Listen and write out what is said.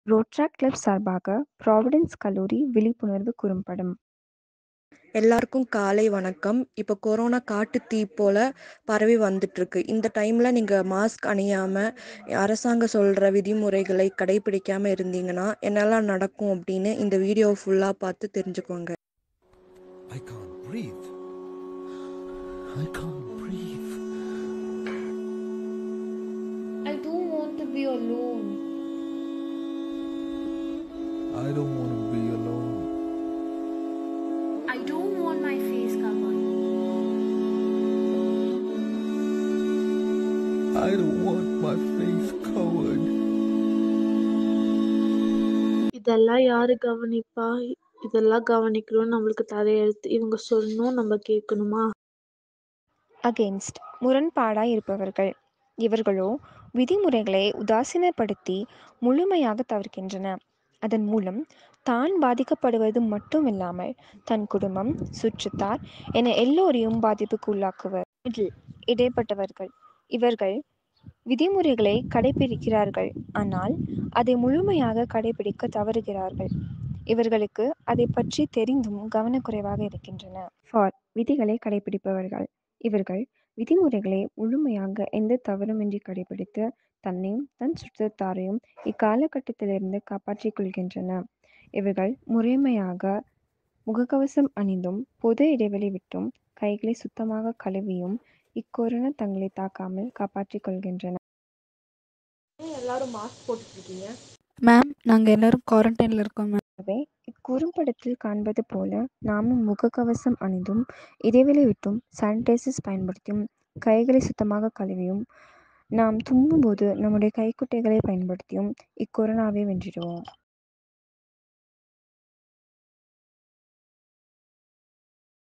Rotaract club சார்பாக providence கல்லூரி விழிப்புணர்வு குறும்படம் எல்லாருக்கும் காலை வணக்கம் இப்போ கொரோனா காட்டுத் தீ போல பரவி வந்துட்டுருக்கு இந்த டைமில் நீங்கள் மாஸ்க் அணியாமல் அரசாங்கம் சொல்கிற விதிமுறைகளை கடைபிடிக்காமல் இருந்தீங்கன்னா என்னெல்லாம் நடக்கும் அப்படின்னு இந்த வீடியோ ஃபுல்லாக பார்த்து தெரிஞ்சுக்கோங்க I can't breathe. I can't breathe. I don't want to be alone. I don't want to be alone. I don't want my face covered. I don't want my face covered. இதெல்லாம் யாரு கவனிப்பா இதெல்லாம் கவனிக்கணும் நம்மளுக்கு தலையெழுத்து இவங்க சொல்லணும் நம்ம கேட்கணுமா அகெயின்ஸ்ட் முரண்பாடாய் இருப்பவர்கள் இவர்களோ விதிமுறைகளை உதாசீனப்படுத்தி முழுமையாக தவிர்க்கின்றன அதன் மூலம் தான் பாதிக்கப்படுவது மட்டுமில்லாமல் தன் குடும்பம் சுற்றத்தார் என எல்லோரையும் பாதிப்புக்கு உள்ளாக்குவர் இதில் இடைப்பட்டவர்கள் இவர்கள் விதிமுறைகளை கடைபிடிக்கிறார்கள் ஆனால் அதை முழுமையாக கடைபிடிக்க தவறுகிறார்கள் இவர்களுக்கு அதை பற்றி தெரிந்தும் கவனக்குறைவாக இருக்கின்றன ஃபார் விதிகளை கடைபிடிப்பவர்கள் இவர்கள் விதிமுறைகளை முழுமையாக எந்த தவறுமின்றி கடைபிடித்து தன்னையும் தன் சுற்றத்தாரையும் இக்காலகட்டத்திலிருந்து காப்பாற்றிக் கொள்கின்றன இவர்கள் முறைமையாக முகக்கவசம் அணிந்தும் பொது இடைவெளி விட்டும் கைகளை சுத்தமாக கழுவியும் இக்கொரோனா தங்களை தாக்காமல் காப்பாற்றிக் கொள்கின்றன எல்லாரும் மாஸ்க் போட்டுருக்கீங்க மேம் நாங்கள் எல்லாரும் குவாரண்டைனில் இருக்கோம் மேம் எனவே இக்குறும்படத்தில் காண்பது போல நாமும் முகக்கவசம் அணிந்தும் இடைவெளி விட்டும் சானிடைசர்ஸ் பயன்படுத்தியும் கைகளை சுத்தமாக கழுவியும் நாம் தும்பும்போது நம்முடைய கைக்குட்டைகளை பயன்படுத்தியும் இக்கொரோனாவை வென்றிடுவோம்